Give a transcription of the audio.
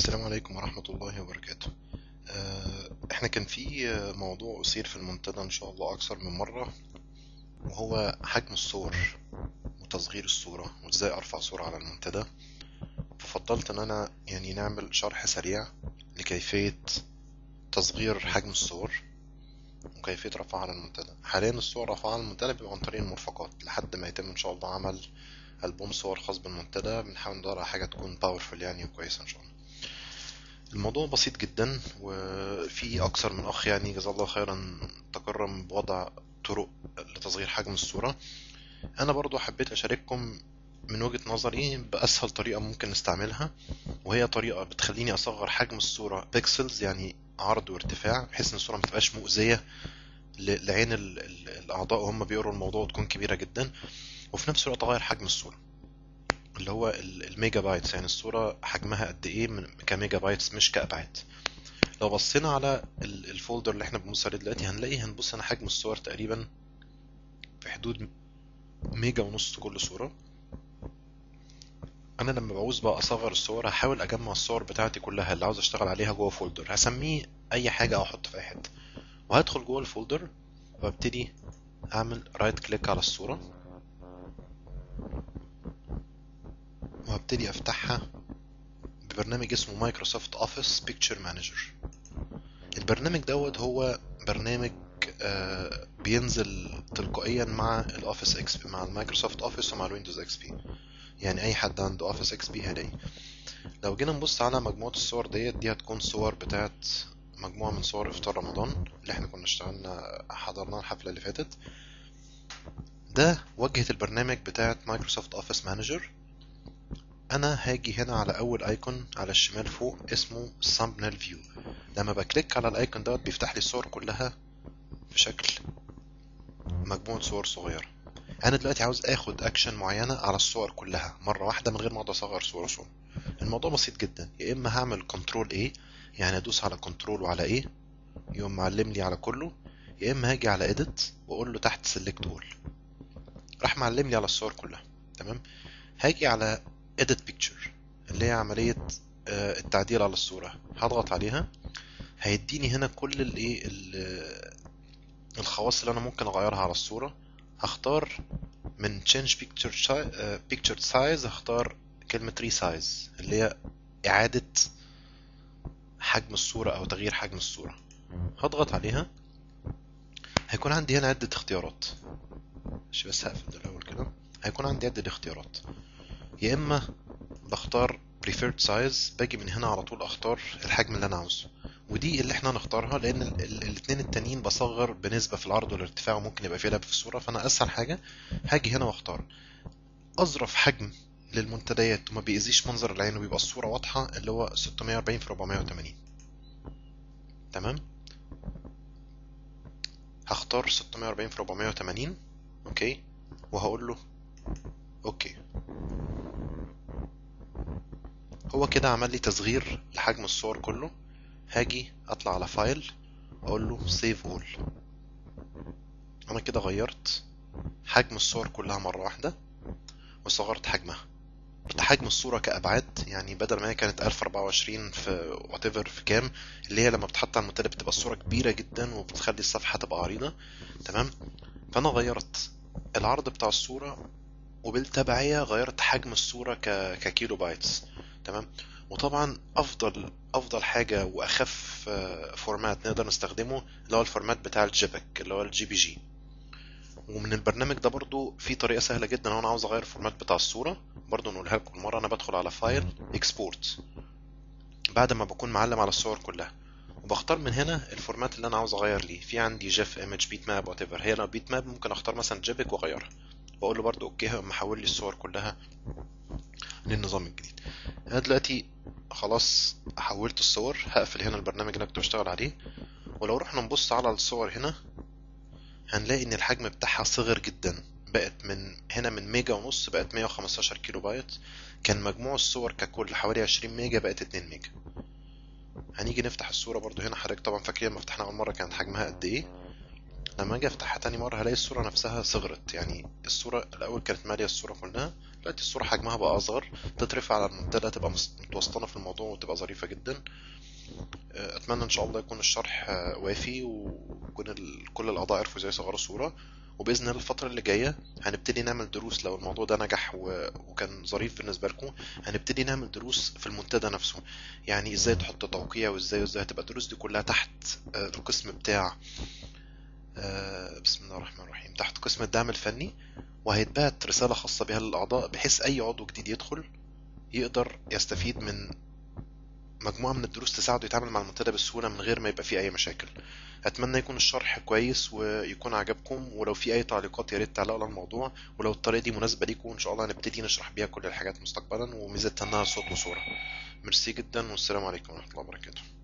السلام عليكم ورحمة الله وبركاته آه، احنا كان في آه، موضوع أثير في المنتدى إن شاء الله أكثر من مرة وهو حجم الصور وتصغير الصورة وإزاي أرفع صورة على المنتدى ففضلت إن أنا يعني نعمل شرح سريع لكيفية تصغير حجم الصور وكيفية رفعها على المنتدى حاليا الصور رفعها على المنتدى بيبقى عن طريق المرفقات لحد ما يتم إن شاء الله عمل ألبوم صور خاص بالمنتدى بنحاول ندور على حاجة تكون باورفul يعني وكويسة إن شاء الله الموضوع بسيط جدا وفي أكثر من أخ يعني جزاه الله خيرا تكرم بوضع طرق لتصغير حجم الصورة أنا برضو حبيت أشارككم من وجهة نظري بأسهل طريقة ممكن نستعملها وهي طريقة بتخليني أصغر حجم الصورة بيكسلز يعني عرض وارتفاع بحيث إن الصورة متبقاش مؤذية ل- لعين ال- ال- الأعضاء وهم بيقروا الموضوع وتكون كبيرة جدا وفي نفس الوقت أغير حجم الصورة اللي هو ال- الميجا بايتس يعني الصورة حجمها قد ايه من كميجا بايتس مش كأبعاد لو بصينا على ال- الفولدر اللي احنا بنبص عليه دلوقتي هنلاقي هنبص هنا حجم الصور تقريبا في حدود ميجا ونص كل صورة انا لما بعوز بقى اصغر الصور هحاول اجمع الصور بتاعتي كلها اللي عاوز اشتغل عليها جوه فولدر هسميه اي حاجة او احطه في اي حتة وهدخل جوه الفولدر وابتدي اعمل رايت كليك على الصورة وهبتدي افتحها ببرنامج اسمه مايكروسوفت اوفيس بيكتشر مانجر البرنامج دوت هو برنامج آه، بينزل تلقائيا مع الاوفيس اكس بي مع المايكروسوفت اوفيس ومع الويندوز اكس بي يعني اي حد عنده اوفيس اكس بي هيلاقيه لو جينا نبص على مجموعة الصور ديت دي هتكون صور بتاعت مجموعة من صور افطار رمضان اللي احنا كنا اشتغلنا حضرناها الحفلة اللي فاتت ده واجهة البرنامج بتاعت مايكروسوفت اوفيس مانجر انا هاجي هنا على اول ايكون على الشمال فوق اسمه thumbnail view لما بكليك على الايكون دوت بيفتح لي الصور كلها في شكل مجموعة صور صغيرة انا دلوقتي عاوز اخد اكشن معينة على الصور كلها مرة واحدة من غير ما اقعد اصغر صورة صورة الموضوع بسيط جدا يا اما هعمل كنترول ايه يعني ادوس على كنترول وعلى ايه يقوم معلم لي على كله يا اما هاجي على edit واقول له تحت select all راح معلم لي على الصور كلها تمام هاجي على edit picture اللي هي عملية آه، التعديل على الصورة هضغط عليها هيديني هنا كل الايه ال- الخواص اللي انا ممكن اغيرها على الصورة هختار من change picture si- آه، picture size هختار كلمة resize اللي هي اعادة حجم الصورة او تغيير حجم الصورة هضغط عليها هيكون عندي هنا عدة اختيارات مش بس هقفل ده الاول كده هيكون عندي عدة اختيارات يا اما بختار preferred size باجي من هنا على طول اختار الحجم اللي انا عاوزه ودي اللي احنا هنختارها لان ال- ال- الاتنين التانيين بصغر بنسبة في العرض والارتفاع وممكن يبقى فيه لعب في الصورة فانا اسهل حاجة هاجي هنا واختار اظرف حجم للمنتديات وما بيأذيش منظر العين وبيبقى الصورة واضحة اللي هو 640 في 480 تمام هختار 640 في 480 اوكي وهقول له اوكي هو كده عمل لي تصغير لحجم الصور كله هاجي اطلع على فايل اقول له سيف اول انا كده غيرت حجم الصور كلها مرة واحدة وصغرت حجمها قلت حجم الصورة كأبعاد يعني بدل ما هي كانت 1024 في whatever في كام اللي هي لما بتحط على المنتدى بتبقى الصورة كبيرة جدا وبتخلي الصفحة تبقى عريضة تمام فأنا غيرت العرض بتاع الصورة وبالتبعية غيرت حجم الصورة ك... ككيلو بايتس تمام وطبعا افضل افضل حاجه واخف آه، فورمات نقدر نستخدمه اللي هو الفورمات بتاع الجيبك اللي هو الجي بي جي ومن البرنامج ده برضو في طريقه سهله جدا لو انا عاوز اغير الفورمات بتاع الصوره برضو نقولها لكم مره انا بدخل على فايل اكسبورت بعد ما بكون معلم على الصور كلها وبختار من هنا الفورمات اللي انا عاوز اغير ليه في عندي جيف ايمج بيت ماب وات ايفر هي لو بيت ماب ممكن اختار مثلا جيبك واغيرها واقول له برضو اوكي هيقوم محول لي الصور كلها للنظام الجديد انا دلوقتي خلاص حولت الصور هقفل هنا البرنامج اللي انا كنت بشتغل عليه ولو رحنا نبص على الصور هنا هنلاقي ان الحجم بتاعها صغر جدا بقت من هنا من ميجا ونص بقت 115 كيلو بايت كان مجموع الصور ككل حوالي 20 ميجا بقت 2 ميجا هنيجي نفتح الصورة برضو هنا حضرتك طبعا فاكرين لما فتحنا اول مرة كانت حجمها قد ايه لما اجي افتحها تاني مرة هلاقي الصورة نفسها صغرت يعني الصورة الاول كانت مالية الصورة كلها دلوقتي الصورة حجمها بقى اصغر تترفع على المنتدى تبقى مس- متوسطنة في الموضوع وتبقى ظريفة جدا آه، اتمنى ان شاء الله يكون الشرح آه، وافي ويكون ال- كل الاعضاء عرفوا ازاي يصغروا الصورة وباذن الله الفترة اللي جاية هنبتدي نعمل دروس لو الموضوع ده نجح و- وكان ظريف بالنسبة لكم هنبتدي نعمل دروس في المنتدى نفسه يعني ازاي تحط توقيع وازاي وازاي هتبقى الدروس دي كلها تحت آه، القسم بتاع آه، بسم الله الرحمن الرحيم تحت قسم الدعم الفني وهيتبعت رسالة خاصة بها للأعضاء بحيث أي عضو جديد يدخل يقدر يستفيد من مجموعة من الدروس تساعده يتعامل مع المنتدى بسهولة من غير ما يبقى فيه أي مشاكل أتمنى يكون الشرح كويس ويكون عجبكم ولو في أي تعليقات يا ريت تعلقوا على الموضوع ولو الطريقة دي مناسبة ليكم إن شاء الله هنبتدي نشرح بيها كل الحاجات مستقبلا وميزتها إنها صوت وصورة ميرسي جدا والسلام عليكم ورحمة الله وبركاته